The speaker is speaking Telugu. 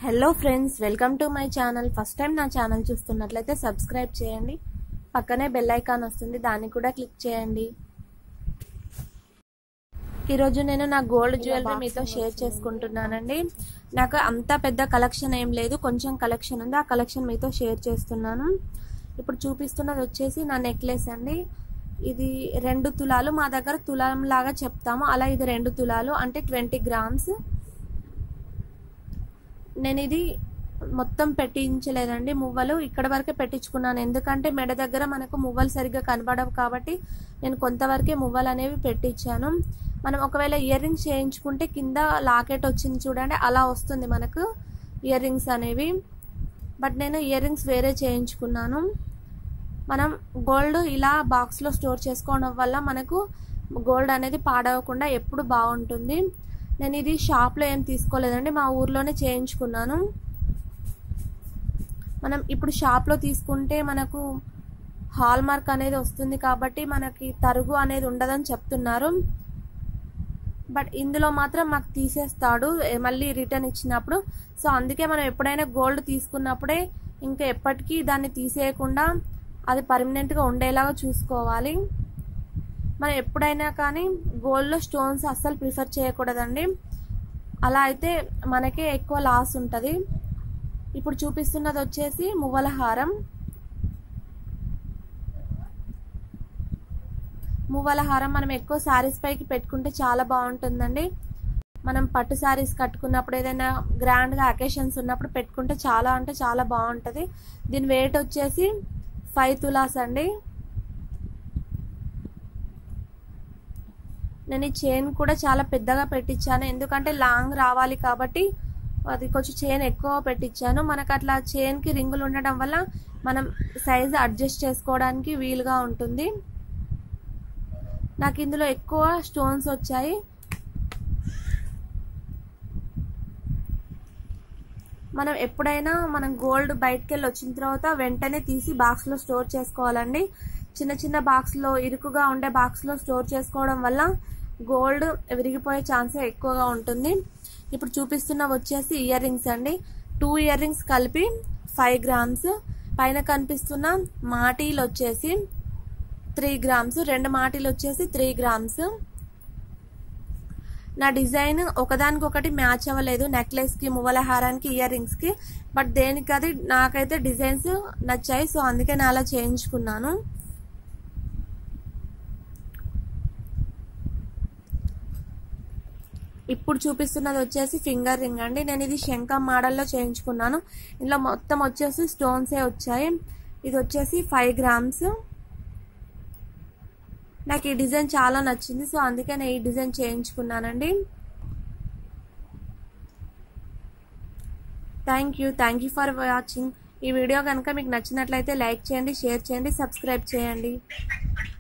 hello friends welcome to my channel first time నా ఛానల్ చూస్తున్నట్లయితే సబ్స్క్రైబ్ చేయండి పక్కనే బెల్ ఐకాన్ వస్తుంది దాన్ని కూడా క్లిక్ చేయండి ఈరోజు నేను నా గోల్డ్ జ్యువెలరీ మీతో షేర్ చేసుకుంటున్నానండి నాకు అంత పెద్ద కలెక్షన్ ఏం లేదు కొంచెం కలెక్షన్ ఉంది ఆ కలెక్షన్ మీతో షేర్ చేస్తున్నాను ఇప్పుడు చూపిస్తున్నది వచ్చేసి నా నెక్లెస్ అండి ఇది రెండు తులాలు మా దగ్గర తులం లాగా చెప్తాము అలా ఇది రెండు తులాలు అంటే ట్వంటీ గ్రామ్స్ నేను ఇది మొత్తం పెట్టించలేదండి మువ్వలు ఇక్కడ వరకే పెట్టించుకున్నాను ఎందుకంటే మెడ దగ్గర మనకు మువ్వలు సరిగ్గా కనబడవు కాబట్టి నేను కొంతవరకే మువ్వలు అనేవి పెట్టించాను మనం ఒకవేళ ఇయర్ రింగ్స్ చేయించుకుంటే కింద లాకెట్ వచ్చింది చూడండి అలా వస్తుంది మనకు ఇయర్ రింగ్స్ అనేవి బట్ నేను ఇయర్ రింగ్స్ వేరే చేయించుకున్నాను మనం గోల్డ్ ఇలా బాక్స్లో స్టోర్ చేసుకోవడం వల్ల మనకు గోల్డ్ అనేది పాడవకుండా ఎప్పుడు బాగుంటుంది నేను ఇది షాప్లో ఏం తీసుకోలేదండి మా ఊర్లోనే చేయించుకున్నాను మనం ఇప్పుడు షాప్లో తీసుకుంటే మనకు హాల్ మార్క్ అనేది వస్తుంది కాబట్టి మనకి తరుగు అనేది ఉండదని చెప్తున్నారు బట్ ఇందులో మాత్రం మాకు తీసేస్తాడు మళ్ళీ రిటర్న్ ఇచ్చినప్పుడు సో అందుకే మనం ఎప్పుడైనా గోల్డ్ తీసుకున్నప్పుడే ఇంకా ఎప్పటికీ దాన్ని తీసేయకుండా అది పర్మనెంట్గా ఉండేలాగా చూసుకోవాలి మనం ఎప్పుడైనా కానీ గోల్డ్లో స్టోన్స్ అస్సలు ప్రిఫర్ చేయకూడదండి అలా అయితే మనకే ఎక్కువ లాస్ ఉంటుంది ఇప్పుడు చూపిస్తున్నది వచ్చేసి మువ్వల హారం మువ్వల హారం మనం ఎక్కువ శారీస్ పైకి పెట్టుకుంటే చాలా బాగుంటుందండి మనం పట్టు శారీస్ కట్టుకున్నప్పుడు ఏదైనా గ్రాండ్గా అకేషన్స్ ఉన్నప్పుడు పెట్టుకుంటే చాలా అంటే చాలా బాగుంటుంది దీని వెయిట్ వచ్చేసి ఫైవ్ తులాస్ అండి నేను ఈ చైన్ కూడా చాలా పెద్దగా పెట్టించాను ఎందుకంటే లాంగ్ రావాలి కాబట్టి అది కొంచెం చైన్ ఎక్కువ పెట్టించాను మనకు అట్లా చైన్కి రింగులు ఉండడం వల్ల మనం సైజ్ అడ్జస్ట్ చేసుకోవడానికి వీలుగా ఉంటుంది నాకు ఇందులో ఎక్కువ స్టోన్స్ వచ్చాయి మనం ఎప్పుడైనా మనం గోల్డ్ బయటకు వెళ్ళి వచ్చిన తర్వాత వెంటనే తీసి బాక్స్లో స్టోర్ చేసుకోవాలండి చిన్న చిన్న బాక్స్లో ఇరుకుగా ఉండే బాక్స్లో స్టోర్ చేసుకోవడం వల్ల గోల్డ్ విరిగిపోయే ఛాన్సే ఎక్కువగా ఉంటుంది ఇప్పుడు చూపిస్తున్న వచ్చేసి ఇయర్ రింగ్స్ అండి టూ ఇయర్ రింగ్స్ కలిపి ఫైవ్ గ్రామ్స్ పైన కనిపిస్తున్న మాటీలు వచ్చేసి త్రీ గ్రామ్స్ రెండు మాటీలు వచ్చేసి త్రీ గ్రామ్స్ నా డిజైన్ ఒకదానికొకటి మ్యాచ్ అవ్వలేదు నెక్లెస్కి మువ్వల హారానికి ఇయర్ రింగ్స్కి బట్ దేనికి అది నాకైతే డిజైన్స్ నచ్చాయి సో అందుకే నేను అలా చేయించుకున్నాను ఇప్పుడు చూపిస్తున్నది వచ్చేసి ఫింగర్ రింగ్ అండి నేను ఇది శంఖం మోడల్లో చేయించుకున్నాను ఇందులో మొత్తం వచ్చేసి స్టోన్సే వచ్చాయి ఇది వచ్చేసి ఫైవ్ గ్రామ్స్ నాకు ఈ డిజైన్ చాలా నచ్చింది సో అందుకే నేను ఈ డిజైన్ చేయించుకున్నానండి thank you thank you for watching ఈ వీడియో కనుక మీకు నచ్చినట్లయితే లైక్ చేయండి షేర్ చేయండి సబ్స్క్రైబ్ చేయండి